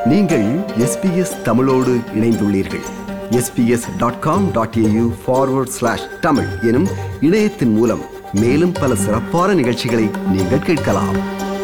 நீங்கள் எஸ்பிஎஸ் தமிழோடு இணைந்துள்ளீர்கள் S B S dot com dot A U forward slash Tamil எனும் இணையத்தின் மூலம் மேலும் பல சிறப்பான நிகழ்ச்சிகளை நீங்கள் கேட்கலாம்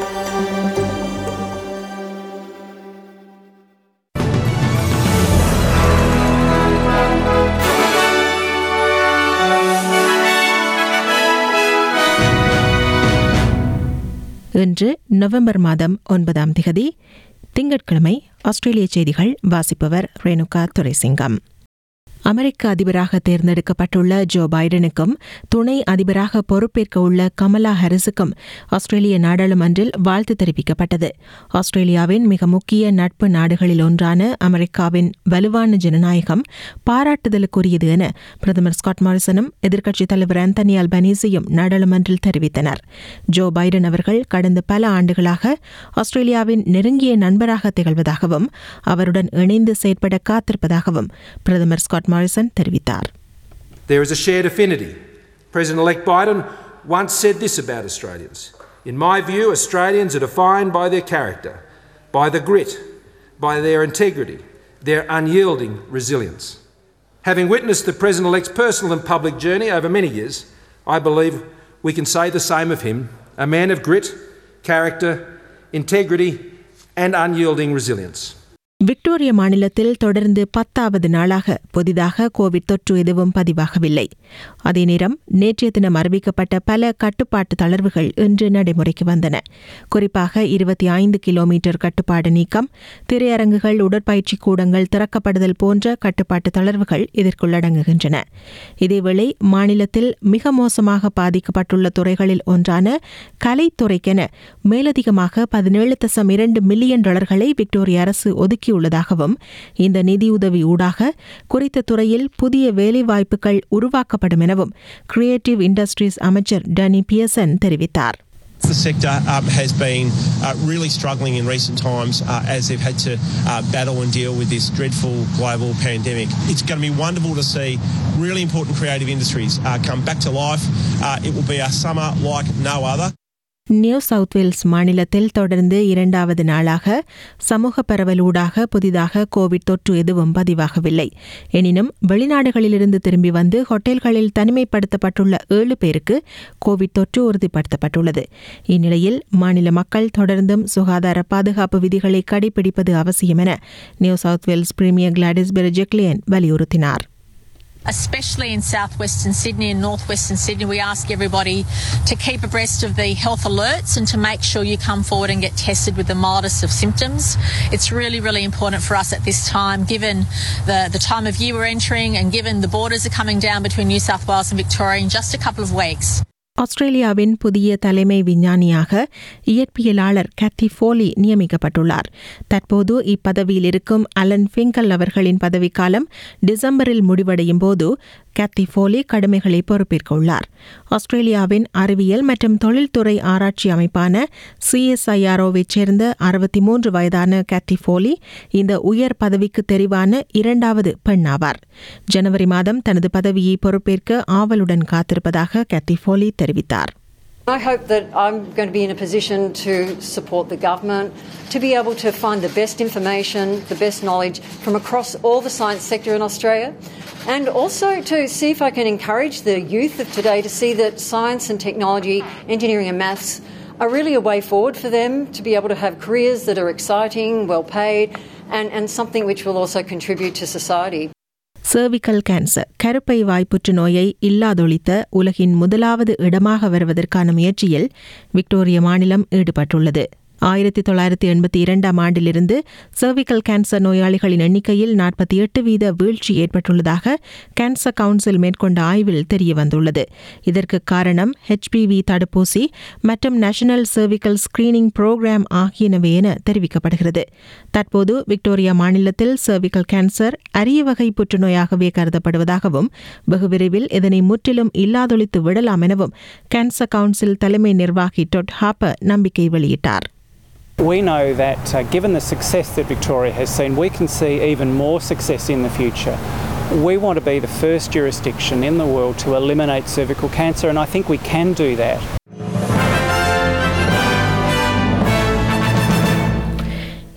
இன்று நவம்பர் மாதம் ஒன்பதாம் திகதி திங்கட்கிழமை ஆஸ்திரேலிய செய்திகள் வாசிப்பவர் ரேணுகா துரைசிங்கம் அமெரிக்க அதிபராக தேர்ந்தெடுக்கப்பட்டுள்ள ஜோ பைடனுக்கும் துணை அதிபராக பொறுப்பேற்க உள்ள கமலா ஹாரிஸுக்கும் ஆஸ்திரேலிய நாடாளுமன்றில் வாழ்த்து தெரிவிக்கப்பட்டது ஆஸ்திரேலியாவின் மிக முக்கிய நட்பு நாடுகளில் ஒன்றான அமெரிக்காவின் வலுவான ஜனநாயகம் பாராட்டுதலுக்குரியது என பிரதமர் ஸ்காட் மாரிசனும் எதிர்க்கட்சித் தலைவர் ஆந்தனி அல்பனீசியும் நாடாளுமன்றில் தெரிவித்தனர் ஜோ பைடன் அவர்கள் கடந்த பல ஆண்டுகளாக ஆஸ்திரேலியாவின் நெருங்கிய நண்பராக திகழ்வதாகவும் அவருடன் இணைந்து செயற்பட காத்திருப்பதாகவும் பிரதமர் ஸ்காட் மாரிசன் தெரிவித்தார் There is a shared affinity. President elect Biden once said this about Australians. In my view, Australians are defined by their character, by the grit, by their integrity, their unyielding resilience. Having witnessed the President elect's personal and public journey over many years, I believe we can say the same of him a man of grit, character, integrity, and unyielding resilience. Victoria மாநிலத்தில் தொடர்ந்து பத்தாவது நாளாக புதிதாக Covid தொற்று எதுவும் பதிவாகவில்லை அதே நேரம் நேற்றைய தினம் அறிவிக்கப்பட்ட பல கட்டுப்பாட்டு தளர்வுகள் இன்று நடைமுறைக்கு வந்தன குறிப்பாக இருபத்தி ஐந்து கிலோமீட்டர் கட்டுப்பாடு நீக்கம் திரையரங்குகள் உடற்பயிற்சி கூடங்கள் திறக்கப்படுதல் போன்ற கட்டுப்பாட்டு தளர்வுகள் இதற்குள் அடங்குகின்றன இதேவேளை மாநிலத்தில் மிக மோசமாக பாதிக்கப்பட்டுள்ள துறைகளில் ஒன்றான கலைத்துறைக்கென மேலதிகமாக பதினேழு தசம் இரண்டு மில்லியன் டாலர்களை விக்டோரிய அரசு ஒதுக்கியுள்ளதாகவும் இந்த நிதியுதவி ஊடாக குறித்த துறையில் புதிய வேலைவாய்ப்புகள் உருவாக்கப்படும் எனவும் கிரியேட்டிவ் இண்டஸ்ட்ரீஸ் அமைச்சர் டனி பியர்சன் தெரிவித்தார் The sector um, has been uh, really struggling in recent times uh, as they've had to uh, battle and deal with this dreadful global pandemic. It's going to be wonderful to see really important creative industries uh, come back to life. Uh, it will be a summer like no other. New South Wales மாநிலத்தில் தொடர்ந்து இரண்டாவது நாளாக சமூக பரவலூடாக புதிதாக Covid தொற்று எதுவும் பதிவாகவில்லை எனினும் வெளிநாடுகளிலிருந்து திரும்பி வந்து ஹோட்டல்களில் தனிமைப்படுத்தப்பட்டுள்ள ஏழு பேருக்கு கோவிட் தொற்று உறுதிப்படுத்தப்பட்டுள்ளது இந்நிலையில் மாநில மக்கள் தொடர்ந்தும் சுகாதார பாதுகாப்பு விதிகளை கடைபிடிப்பது அவசியம் என New South Wales premier Gladys Berejiklian வலியுறுத்தினார் especially in southwestern Sydney and northwestern Sydney, we ask everybody to keep abreast of the health alerts and to make sure you come forward and get tested with the mildest of symptoms. It's really, really important for us at this time, given the, the time of year we're entering and given the borders are coming down between New South Wales and Victoria in just a couple of weeks. ஆஸ்திரேலியாவின் புதிய தலைமை விஞ்ஞானியாக இயற்பியலாளர் Ketti Foley நியமிக்கப்பட்டுள்ளார் தற்போது இப்பதவியில் இருக்கும் Alan ஃபிங்கல் அவர்களின் பதவிக்காலம் டிசம்பரில் முடிவடையும் போது கேத்தி ஃபோலி கடமைகளை பொறுப்பேற்க உள்ளார் ஆஸ்திரேலியாவின் அறிவியல் மற்றும் தொழில்துறை ஆராய்ச்சி அமைப்பான சிஎஸ்ஐஆர்ஓவைச் சேர்ந்த அறுபத்தி மூன்று வயதான கேத்தி ஃபோலி இந்த உயர் பதவிக்கு தெரிவான இரண்டாவது பெண் ஆவார் ஜனவரி மாதம் தனது பதவியை பொறுப்பேற்க ஆவலுடன் காத்திருப்பதாக கேத்தி ஃபோலி தெரிவித்தார் I hope that I'm going to be in a position to support the government, to be able to find the best information, the best knowledge from across all the science sector in Australia, and also to see if I can encourage the youth of today to see that science and technology, engineering and maths are really a way forward for them to be able to have careers that are exciting, well paid, and, and something which will also contribute to society. Cervical cancer கருப்பை வாய் புற்றுநோயை இல்லாதொழித்த உலகின் முதலாவது இடமாக வருவதற்கான முயற்சியில் Victoria மாநிலம் ஈடுபட்டுள்ளது ஆயிரத்தி தொள்ளாயிரத்தி எண்பத்தி இரண்டாம் ஆண்டிலிருந்து சர்விக்கல் கேன்சர் நோயாளிகளின் எண்ணிக்கையில் நாற்பத்தி எட்டு வீத வீழ்ச்சி ஏற்பட்டுள்ளதாக கேன்சர் கவுன்சில் மேற்கொண்ட ஆய்வில் தெரியவந்துள்ளது இதற்கு காரணம் ஹெச்பிவி தடுப்பூசி மற்றும் நேஷனல் சர்விக்கல் ஸ்கிரீனிங் புரோகிராம் ஆகியனவே என தெரிவிக்கப்படுகிறது தற்போது விக்டோரியா மாநிலத்தில் சர்விக்கல் கேன்சர் அரிய வகை புற்றுநோயாகவே கருதப்படுவதாகவும் வெகு விரைவில் இதனை முற்றிலும் இல்லாதொழித்து விடலாம் எனவும் கேன்சர் கவுன்சில் தலைமை நிர்வாகி டொட் ஹாப்பர் நம்பிக்கை வெளியிட்டார் We know that uh, given the success that Victoria has seen, we can see even more success in the future. We want to be the first jurisdiction in the world to eliminate cervical cancer, and I think we can do that.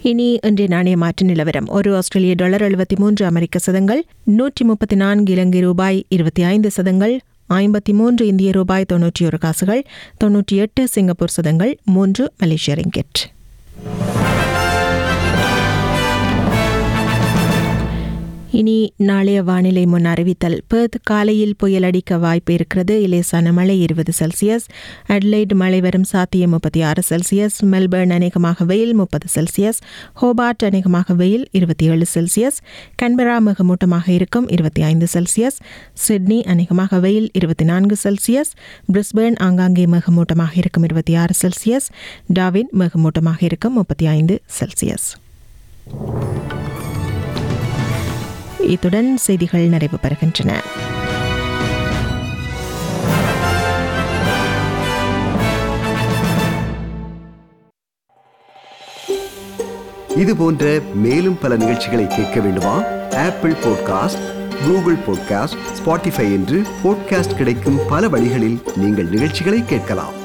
இனி இன்றைய நாணய மாற்று நிலவரம் ஒரு ஆஸ்திரேலிய dollar எழுபத்தி மூன்று அமெரிக்க சதங்கள் நூற்றி முப்பத்தி நான்கு இலங்கை ரூபாய் இருபத்தி ஐந்து சதங்கள் ஐம்பத்தி மூன்று இந்திய ரூபாய் தொன்னூற்றி ஒரு காசுகள் தொன்னூற்றி எட்டு சிங்கப்பூர் சதங்கள் மூன்று மலேசிய ரிங்கெட் இனி நாளைய வானிலை முன் அறிவித்தல் பெர்த் காலையில் புயல் அடிக்க வாய்ப்பு இருக்கிறது இலேசான மழை இருபது செல்சியஸ் அட்லைட் மழை வரும் சாத்தியம் முப்பத்தி ஆறு செல்சியஸ் மெல்பர்ன் அநேகமாக வெயில் முப்பது செல்சியஸ் ஹோபார்ட் அநேகமாக வெயில் இருபத்தி ஏழு செல்சியஸ் கன்பரா மிகமூட்டமாக இருக்கும் இருபத்தி ஐந்து செல்சியஸ் சிட்னி அநேகமாக வெயில் இருபத்தி நான்கு செல்சியஸ் பிரிஸ்பேர்ன் ஆங்காங்கே மிகமூட்டமாக இருக்கும் இருபத்தி ஆறு செல்சியஸ் டாவின் மிகமூட்டமாக இருக்கும் முப்பத்தி ஐந்து செல்சியஸ் இத்துடன் செய்திகள் நிறைவு பெறுகின்றன இது போன்ற மேலும் பல நிகழ்ச்சிகளை கேட்க வேண்டுமா Apple podcast Google podcast Spotify என்று பாட்காஸ்ட் கிடைக்கும் பல வழிகளில் நீங்கள் நிகழ்ச்சிகளை கேட்கலாம்